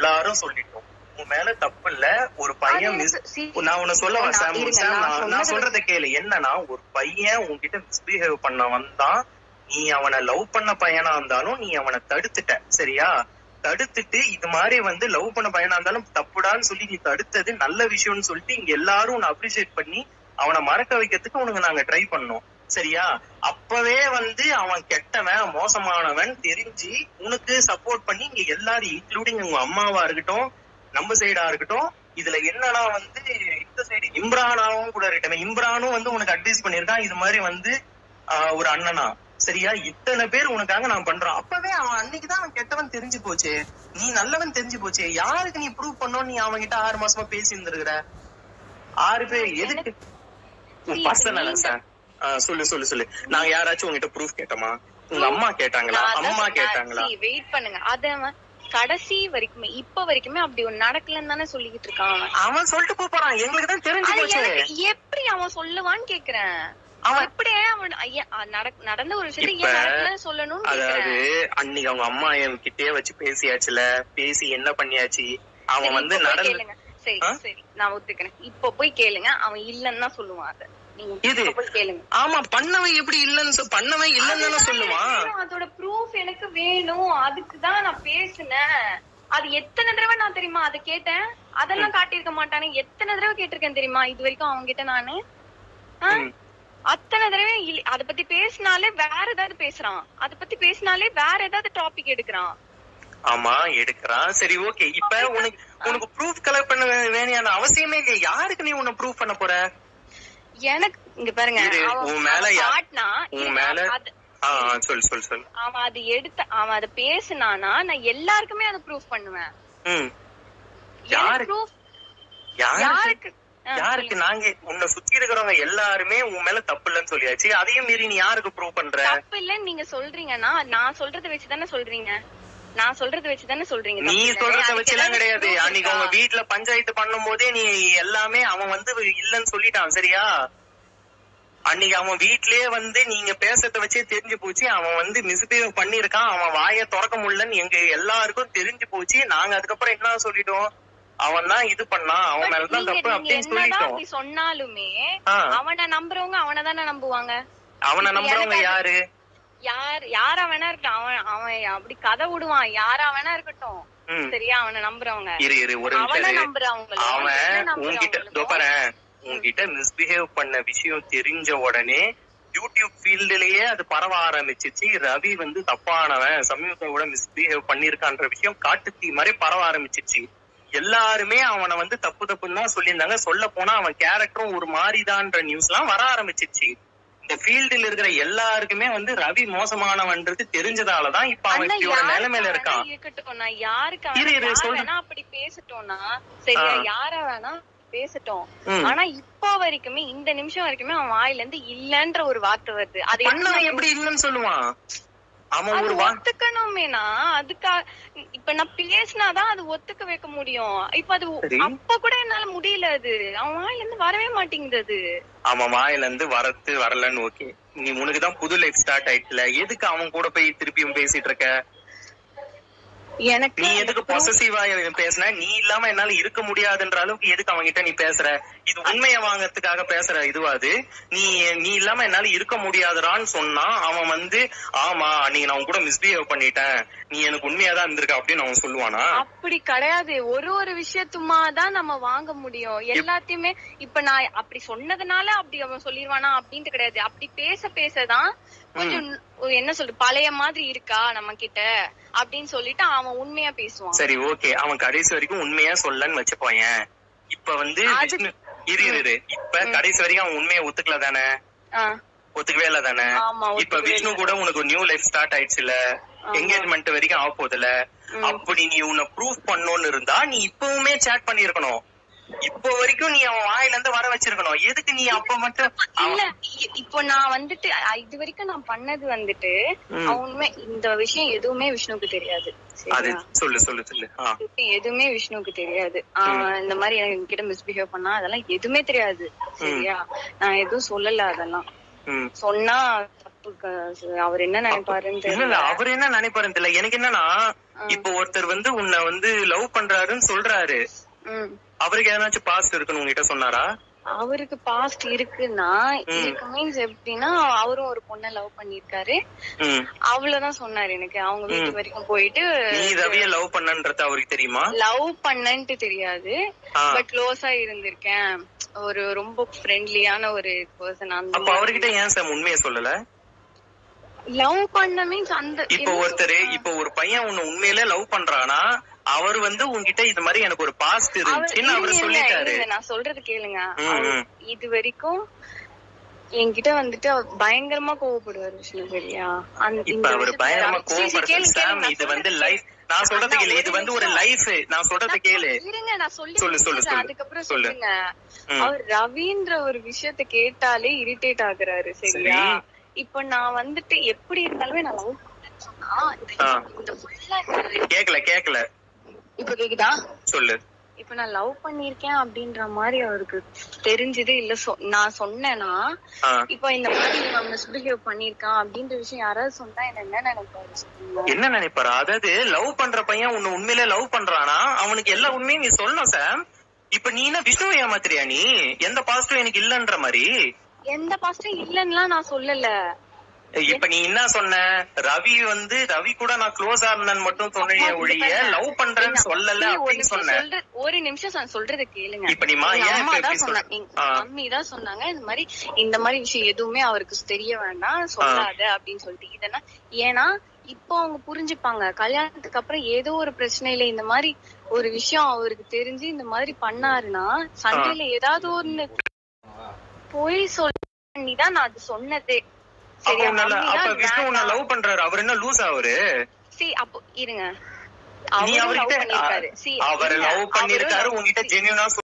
எல்லாரும் சொல்லிட்டோம் உன் மேல தப்பு இல்ல ஒரு பையன் அது மிஸ் எனக்கு- see, நான் உன்ன சொல்ல நான் சாம் இருங்க, சாம், நான் நான் நான் சொன்னது சொல்றத கேளு என்னன்னா ஒரு பையன் உன்கிட்ட மிஸ்பிஹேவ் பண்ண வந்தான் நீ அவனை லவ் பண்ண பையனா இருந்தாலும் நீ அவனை தடுத்துட்ட சரியா தடுத்துட்டு இது மாதிரி வந்து லவ் பண்ண பையனா இருந்தாலும் தப்புடான்னு சொல்லி நீ தடுத்தது நல்ல விஷயம்னு சொல்லிட்டு இங்க எல்லாரும் உன்னை அப்ரிசியேட் பண்ணி அவனை மறக்க வைக்கிறதுக்கு உனக்கு நாங்க ட்ரை பண்ணோம் சரியா அப்பவே வந்து அவன் கெட்டவன் மோசமானவன் தெரிஞ்சு உனக்கு சப்போர்ட் பண்ணி இங்க எல்லாரும் இன்க்ளூடிங் உங்க அம்மாவா இருக்கட்டும் நம்ம சைடா இருக்கட்டும் இதுல என்னன்னா வந்து இந்த சைடு இம்ரானாவும் கூட இருக்கட்டும் இம்ரானும் வந்து உனக்கு அட்வைஸ் பண்ணிருக்கான் இது மாதிரி வந்து ஆஹ், ஒரு அண்ணனா சரியா இத்தனை பேர் உனக்காக நான் பண்றான் அப்பவே அவன் அன்னைக்குதான் அவன் கெட்டவன் தெரிஞ்சு போச்சு நீ நல்லவன் தெரிஞ்சு போச்சு யாருக்கு நீ ப்ரூவ் பண்ணோம் நீ அவன் கிட்ட ஆறு மாசமா பேசி இருந்திருக்கிற ஆறு பேர் எதுக்கு See, பர்சனல் நீங்க- சார் சொல்லு சொல்லு சொல்லு நாங்க யாராச்சும் உங்ககிட்ட ப்ரூஃப் கேட்டோமா உங்க அம்மா கேட்டாங்களா நான் அதான் அம்மா சொன்னேன். கேட்டாங்களா See, wait பண்ணுங்க அத அவன் கடைசி வரைக்குமே இப்ப வரைக்குமே அப்படி ஒண்ணு நடக்கலன்னு தானே சொல்லிக்கிட்டு இருக்கான் அவன் அவன் சொல்லிட்டு போறான் எங்களுக்கு தான் தெரிஞ்சு அது போச்சு எனக்கு எப்படி அவன் சொல்லுவான்னு கேக்குறேன் அவன் எப்படி அவன் ஐயா, அ- நடக்- நடந்த ஒரு விஷயத்தை இப்ப, ஏன் நடக்கலன்னு சொல்லணும்னு அதாவது கேக்குறேன் அன்னைக்கு அவங்க அம்மா என் கிட்டே வச்சு பேசியாச்சுல பேசி என்ன பண்ணியாச்சு அவன் சரி, வந்து இப்ப போய் நடந்து கேளுங்க சரி ஆ? சரி நான் ஒத்துக்கிறேன் இப்ப போய் கேளுங்க அவன் இல்லன்னு தான் சொல்லுவான் அத நீங்க இது? இப்ப போய் கேளுங்க ஆமா பண்ணவன் எப்படி இல்லன்னு சொ- பண்ணவன் இல்லன்னு தானே அதுதான் சொல்லுவான் எனக்கு வேணும். அதோட ப்ரூஃப் எனக்கு வேணும் அதுக்கு தான் நான் பேசினேன் அது எத்தனை தடவை நான் தெரியுமா அதை கேட்டேன் அதெல்லாம் காட்டியிருக்க மாட்டானே எத்தனை தடவை கேட்டிருக்கேன் தெரியுமா இது வரைக்கும் அவங்க கிட்ட நானு ஆ? ம். அத்தனை தடவை இல்ல- அத பத்தி பேசினாலே வேற ஏதாவது பேசுறான் அத பத்தி பேசினாலே வேற ஏதாவது டாபிக் எடுக்கிறான் ஆமா எடுக்கிறான் சரி ஓகே இப்ப உனக்கு உனக்கு ப்ரூஃப் கலெக்ட் பண்ண வே- வேணியான அவசியமே இல்லையா யாருக்கு நீ உன்னை ப்ரூஃப் பண்ண போற எனக்கு இங்க பாருங்க இரு, அவன் உன் மேல அவன் யா- காட்டினா உன் இருங்க, மேல அது- ஆ ஆ, சொல்லு சொல்லு சொல்லு அவன் அது எடுத்த அவன் அத பேசினானா நான் எல்லாருக்குமே அதை ப்ரூஃப் பண்ணுவேன் ம் எனக்கு யாரு proof யாருக்கு யாருக்கு ஆ, யாருக்கு நாங்க உன்னை சுத்தி இருக்கிறவங்க எல்லாருமே உன் மேல தப்பு இல்லைன்னு சொல்லியாச்சு அதையும் மீறி நீ யாருக்கு ப்ரூவ் பண்ற தப்பு இல்லன்னு நீங்க சொல்றீங்கன்னா நான் சொல்றத வச்சு தானே சொல்றீங்க நான் சொல்றத வச்சு தானே சொல்றீங்க நீ தப்பு இல்லைன்னு. சொல்றத அதுக்கு வச்சு எல்லாம் ஏதாவது கிடையாது proof அன்னைக்கு அவங்க இருக்கா? வீட்டுல பஞ்சாயத்து பண்ணும் போதே நீ எல்லாமே அவன் வந்து இல்லன்னு சொல்லிட்டான் சரியா அன்னைக்கு அவன் வீட்லயே வந்து நீங்க பேசுறத வச்சே தெரிஞ்சு போச்சு அவன் வந்து மிஸ்பிஹேவ் பண்ணிருக்கான் அவன் வாயை திறக்க முடியலன்னு எங்க எல்லாருக்கும் தெரிஞ்சு போச்சு நாங்க அதுக்கப்புறம் என்ன சொல்லிட்டோம் அவன் தான் இது பண்ணான் அவன் But மேலதான் நீங்க- தப்பு நீங்க அப்படின்னு என்னதான் சொல்லிட்டோம் அப்படி சொன்னாலுமே ஆ, அவனை நம்புறவங்க அவனை தானே நம்புவாங்க அவனை இப்ப நம்புறவங்க எனக்கு அது- யாரு யார் யாரா வேணா இருக்கட்டும் அவன் அவன் அப்படி கதை விடுவான் யாரா வேணா இருக்கட்டும் ம் சரியா அவனை நம்புறவங்க இரு இரு ஒரு அவனை நிமிஷம் இரு. நம்புறவங்களும் அவன் என்ன உன்கிட்ட இதோ நம்புறவங்களும் பாரேன் உன்கிட்ட மிஸ்பிஹேவ் பண்ண விஷயம் தெரிஞ்ச உடனே யூடியூப் ஃபீல்டுலயே அது பரவ ஆரம்பிச்சிச்சு ரவி வந்து தப்பானவன் சமீபத்தோட மிஸ்பிஹேவ் பண்ணிருக்கான்ற விஷயம் காட்டுத்தீ மாதிரி பரவ ஆரம்பிச்சிச்சு எல்லாருமே அவனை வந்து தப்பு தப்புன்னு தான் சொல்லியிருந்தாங்க சொல்ல போனா அவன் கேரக்டரும் ஒரு மாதிரிதான்ற நியூஸ் எல்லாம் வர ஆரம்பிச்சிச்சு இந்த ஃபீல்டுல இருக்கிற எல்லாருக்குமே வந்து ரவி மோசமானவன்றது தெரிஞ்சதாலதான் இப்ப அவன் அண்ணா, இப்படியோட யாருக்கு நிலைமையில வேணா இருக்கான் இருக்கட்டும் நான் யாருக்கு இரு, இரு, யார் சொல்றேன். வேணா அப்படி பேசட்டோம்னா சரியா ஆ. யார வேணா பேசட்டும் ம். ஆனா இப்போ வரைக்குமே இந்த நிமிஷம் வரைக்குமே அவன் வாயில இருந்து இல்லன்ற ஒரு வார்த்தை வருது அது எப்படி பண்ணவன் நான் எப்படி இல்லைன்னு சொல்லுவான் அவன் அது ஒரு வா ஒத்துக்கணுமேனா அதுக்கா இப்ப நான் பேசினாதான் அது ஒத்துக்க வைக்க முடியும் இப்ப அது சரி. அப்ப கூட என்னால முடியல அது அவன் வாயில இருந்து வரவே மாட்டேங்குது அது அவன் வாயில இருந்து வரத்து வரலன்னு ஓகே நீ உனக்குதான் புது லைஃப் ஸ்டார்ட் ஆயிட்டுல எதுக்கு அவன் கூட போய் திருப்பியும் பேசிட்டு இருக்க எனக்கு நீ எதுக்கு பொசசிவா பேசுன நீ இல்லாம என்னால இருக்க முடியாதுன்ற அளவுக்கு எதுக்கு அவங்க கிட்ட நீ பேசுற இது உண்மையை வாங்கறதுக்காக பேசுற இதுவா அது நீ நீ இல்லாம என்னால இருக்க முடியாதுடான்னு சொன்னா அவன் வந்து ஆமா அன்னைக்கு நான் உன் கூட மிஸ்பிஹேவ் பண்ணிட்டேன் நீ எனக்கு உண்மையா தான் இருந்திருக்க அப்படின்னு அவன் சொல்லுவானா அப்படி கிடையாது ஒரு ஒரு விஷயத்துமா தான் நம்ம வாங்க முடியும் எல்லாத்தையுமே இப்ப நான் அப்படி சொன்னதுனால அப்படி அவன் சொல்லிருவானா அப்படின்ட்டு கிடையாது அப்படி பேச பேசதான் கொஞ்சம் என்ன சொல்றது பழைய மாதிரி இருக்கா நம்ம கிட்ட அப்படின்னு சொல்லிட்டு அவன் உண்மையா பேசுவான் சரி ஓகே அவன் கடைசி வரைக்கும் உண்மையா சொல்லன்னு வச்சுப்போயேன் இப்ப வந்து அது- விஷ்ணு இரு இரு, இரு இப்ப கடைசி வரைக்கும் அவன் உண்மையை ஒத்துக்கல தானே ஆ, ஒத்துக்கவே இல்ல தானே ஆமா இப்ப ஒத்துக்கவே விஷ்ணு இல்ல. கூட உனக்கு நியூ லைஃப் ஸ்டார்ட் ஆயிடுச்சுல என்கேஜ்மெண்ட் வரைக்கும் ஆக போகுதுல அப்படி நீ உன்னை ப்ரூவ் பண்ணணும்னு இருந்தா நீ இப்பவுமே சேட் பண்ணிருக்கணும் இப்போ வரைக்கும் நீ அவன் வாயில இருந்து வர வச்சிருக்கணும் எதுக்கு நீ அப்ப மட்டும் இல்ல இ- இப்போ நான் வந்துட்டு அ, இது வரைக்கும் நான் பண்ணது வந்துட்டு ம். அவன் உண்மை இந்த விஷயம் எதுவுமே விஷ்ணுவுக்கு தெரியாது அது சரியா சொல்லு சொல்லு சொல்லு ஆ. எதுவுமே விஷ்ணுவுக்கு தெரியாது அவன் இந்த மாதிரி எனக்கு என்கிட்ட மிஸ்பிஹேவ் பண்ணா அதெல்லாம் எதுவுமே தெரியாது சரியா நான் எதுவும் சொல்லல அதெல்லாம் ம் சொன்னா தப்பு தப்பு க- அவர் என்ன நினைப்பாருன்னு இல்ல இல்ல தெரியல அவர் என்ன நினைப்பாருன்னு தெரியல எனக்கு என்னன்னா ஆ. இப்போ ஒருத்தர் வந்து உன்னை வந்து லவ் பண்றாருன்னு சொல்றாரு ம். அவருக்கு ஏதாச்சும் பாஸ்ட் இருக்குன்னு உங்ககிட்ட சொன்னாரா அவருக்கு பாஸ்ட் இருக்குன்னா ம். இருக்கு மீன்ஸ் எப்படின்னா அவரும் ஒரு பொண்ணை லவ் பண்ணிருக்காரு ம். அவ்வளவுதான் சொன்னாரு எனக்கு அவங்க வீட்டு வரைக்கும் போயிட்டு நீ ரவிய லவ் பண்ணன்றது அவருக்கு தெரியுமா லவ் பண்ணன்ட்டு தெரியாது ஆ. பட் க்ளோஸா இருந்திருக்கேன் ஒரு ரொம்ப ஃப்ரெண்ட்லியான ஒரு பர்சன் அந்த அப்ப அவர்கிட்ட ஏன் சார் உண்மையை சொல்லல லவ் பண்ண மீன்ஸ் அந்த இப்போ என்ன ஒருத்தர் சொல்றது? இப்போ ஒரு பையன் உன்னை உண்மையிலே லவ் பண்றானா அவர் வந்து உன்கிட்ட இது மாதிரி எனக்கு ஒரு பாஸ்ட் அவர் இருந்துச்சுன்னு அவர் இருங்க, சொல்லிட்டாரு இருங்க, நான் சொல்றது கேளுங்க ம், அவர் ம். இது வரைக்கும் என்கிட்ட வந்துட்டு அவர் பயங்கரமா கோவப்படுவார் விஷ்ணு சரியா அந்த இப்ப இந்த அவர் விஷயத்துல பயங்கரமா சரி, சரி, கோபப்படுறது கேளுங்க, சாம் கேளுங்க, இது நான் வந்து சொல்றது லைஃப் நான் சொல்றது அண்ணா, கேளு ஒரு இது வந்து ஒரு நிமிஷம். லைஃப் நான் சொல்றது கேளு இருங்க நான் சொல்லி சொல்லு, சொல்லு, முடிச்சிடுறேன். சொல்லு. அதுக்கப்புறம் சொல்லு. சொல்லுங்க ம். அவர் ரவின்ற ஒரு விஷயத்த கேட்டாலே இரிட்டேட் ஆகுறாரு சரியா இப்ப நான் வந்துட்டு எப்படி இருந்தாலுமே நான் லவ் சொன்னா ஆ. இந்த full ஆ இந்த- கேக்கல கேக்கல இப்ப கேக்குதா சொல்லு இப்ப நான் லவ் பண்ணிருக்கேன் அப்படின்ற மாதிரி அவருக்கு தெரிஞ்சது இல்ல சொ- நான் சொன்னேன்னா ஆ. இப்ப இந்த மாதிரி இவன் மிஸ்பிஹேவ் பண்ணிருக்கான் அப்படின்ற விஷயம் யாராவது சொன்னா என்ன என்ன நினைப்பாரு சொல்லுங்க என்ன நினைப்பாரு அதாவது லவ் பண்ற பையன் உன்னை உண்மையிலே லவ் பண்றானா அவனுக்கு எல்லா உண்மையும் நீ சொல்லணும் சாம் இப்ப நீ என்ன விஷ்ணுவை ஏமாத்துறியா நீ எந்த பாசிட்டிவ் எனக்கு இல்லன்ற மாதிரி எந்த பாஸ்டும் இல்லன்னுலாம் நான் சொல்லல இப்ப நீ என்ன சொன்ன ரவி வந்து ரவி கூட நான் க்ளோஸா இருந்தேன்னு மட்டும் சொன்னியே அம்மா, ஒழிய இப்ப லவ் பண்றேன்னு சொல்லல நீ ஒரு அப்படின்னு நிமிஷம் சொன்ன சொல்ற- ஒரு நிமிஷம் நான் சொல்றத கேளுங்க இப்ப நீ மா எங்க ஏன் அம்மா இப்ப தான் இப்படி சொன்னாங்க சொல்ற எங்க ஆ. மம்மி தான் சொன்னாங்க இந்த மாதிரி இந்த மாதிரி விஷயம் எதுவுமே அவருக்கு தெரிய வேண்டாம் சொல்லாத அப்படின்னு சொல்லிட்டு இதெல்லாம் ஏன்னா இப்போ அவங்க புரிஞ்சுப்பாங்க கல்யாணத்துக்கு அப்புறம் ஏதோ ஒரு பிரச்சனையில இந்த மாதிரி ஒரு விஷயம் அவருக்கு தெரிஞ்சு இந்த மாதிரி பண்ணாருன்னா சண்டையில ஏதாவது ஒண்ணு போய் சொல்லி தான் நான் அது சொன்னதே அப்ப சரியா உன்னால மம்மி அப்ப தான் விஷ்ணு உன்னை வேண்டாம். லவ் பண்றாரு அவர் என்ன லூஸ் அவரு See, அப்போ இருங்க நீ அவரும் love அவர்கிட்ட பண்ணிருக்காரு See, அவர் இல்ல, லவ் அவரும் பண்ணிருக்காரு love- உங்ககிட்ட ஜெனியூனா